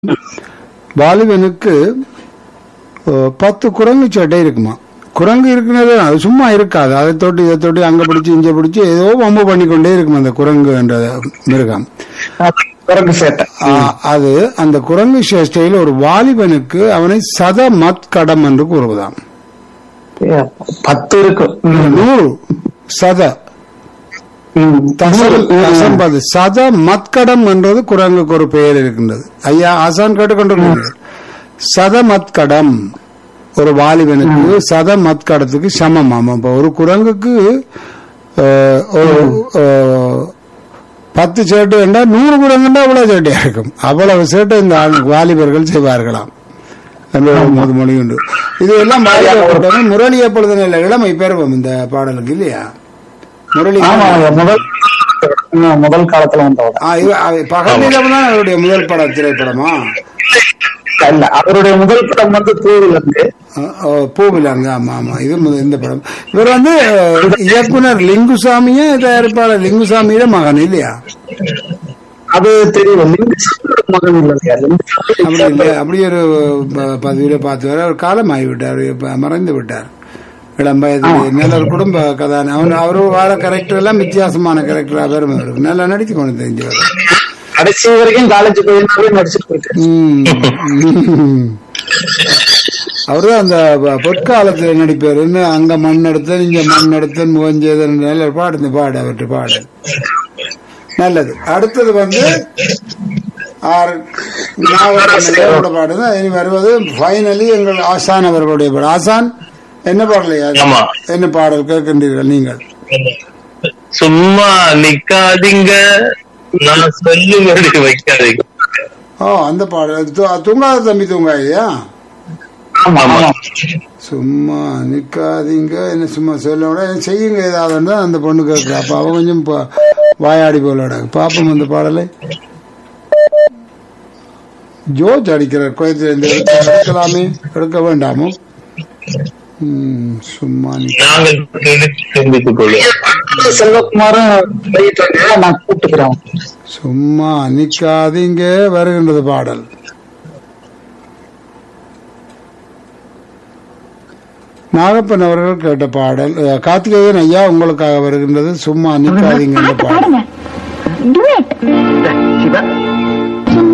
வாலிபனுக்கு அஹ், பத்து குரங்கு சட்டை இருக்குமா குரங்கு இருக்கிறது அது சும்மா இருக்காது அதை தொட்டு இதை தொட்டு அங்க பிடிச்சு இங்க பிடிச்சு ஏதோ வம்பு பண்ணி கொண்டே இருக்கும் அந்த குரங்கு என்ற மிருகம் குரங்கு சேட்டை ஆ, அது அந்த குரங்கு சேஷ்டையில் ஒரு வாலிபனுக்கு அவனை சத மத் கடம் என்று கூறுவதாம் ஏ, பத்து இருக்கும் ம். நூறு சத ம். தசம் ம். தசம்பது சத மத்கடம் என்றது குரங்குக்கு ஒரு பெயர் இருக்கின்றது ஐயா ஆசான் கேட்டுக்கொண்டிருக்கிறார் சத மத்கடம் ஒரு வாலிபனுக்கு சத மத்கடத்துக்கு சமம் ஆமா இப்ப ஒரு குரங்குக்கு அஹ், ஒரு அஹ், பத்து சேட்டு என்றால் நூறு குரங்குண்டா அவ்வளவு சேட்டையா இருக்கும் அவ்வளவு சேட்டை இந்த ஆள் வாலிபர்கள் செய்வார்களாம் என்ற ஒரு முதுமொழி உண்டு இது எல்லாம் பாதிக்கப்பட்டவங்க முரளி எப்பொழுது நல்ல இளமை பெறுவோம் இந்த பாடலுக்கு இல்லையா முரளி ஆமா முதல் ம், முதல் காலத்துல வந்தவர் ஆ, இது- அது பகல் நிலவு தான் அவருடைய முதல் பட திரைப்படமா இல்ல அவருடைய முதல் படம் வந்து தூவில் வந்து ஆ, ஓ, பூவிலாங்க ஆமா ஆமா இது முத- இந்த படம் இவர் வந்து அஹ், இயக்குனர் லிங்குசாமியே தயாரிப்பாளர் லிங்குசாமியோட மகன் இல்லையா அது தெரியல லிங்குசாமியோட மகன் இல்லையா லிங்குசாமி அப்படி இல்லை அப்படி ஒரு ப- பதிவில பார்த்து வர அவர் காலமாகி விட்டார் இப்ப மறைந்து விட்டார் இளம் வயது நல்ல ஒரு குடும்ப கதான அவர் அவரு வாழ கேரக்டர் எல்லாம் வித்தியாசமான கேரக்டரா வரும் அவருக்கு நல்லா நடிச்சு கொண்டு தெரிஞ்சவர் கடைசி வரைக்கும் காலேஜ் போயிருந்தாலே நடிச்சிட்டு போயிட்டு ம். அவரு அந்த ப- பொற்காலத்துல நடிப்பார் என்ன அங்க மண் எடுத்தேன் இங்க மண் எடுத்தேன் முகஞ்சேதன் நல்ல பாடு இந்த பாடு அவர்கிட்ட பாடு நல்லது அடுத்தது வந்து ஆர் நாகரகோட பாடு தான் இனி வருவது ஃபைனலி எங்கள் ஆசான் அவர்களுடைய பாடு ஆசான் என்ன பாடலையா ஆமா. என்ன பாடல் கேட்கின்றீர்கள் நீங்கள் சும்மா நிக்காதீங்க நான் சொல்லும்படி வைக்காதீங்க ஓ அந்த பாடல் து- தூங்காத தம்பி தூங்காதியா ஆமா ஆமா சும்மா நிக்காதீங்க என்ன சும்மா சொல்ல விட என்ன செய்யுங்க ஏதாவது அந்த பொண்ணு கேட்குறா அப்ப அவ கொஞ்சம் பா- வாயாடி போலோட பாப்போம் அந்த பாடலை ஜோர்ஜ் அடிக்கிறார் குயத்திலிருந்து எடுக்க- எடுக்கலாமே எடுக்க வேண்டாமோ ம், சும்மா நிக்க நாங்கள் சிந்தித்து- சிந்தித்துக் கொள்வோம் செல்வகுமாரும் போயிட்டாங்க நான் கூப்பிட்டுக்கிறேன் சும்மா நிக்காதீங்க வருகின்றது பாடல் நாகப்பன் அவர்கள் கேட்ட பாடல் அஹ், கார்த்திகேயன் ஐயா உங்களுக்காக வருகின்றது சும்மா நிக்காதீங்க என்ற பாடல் பாடுங்க டூயட்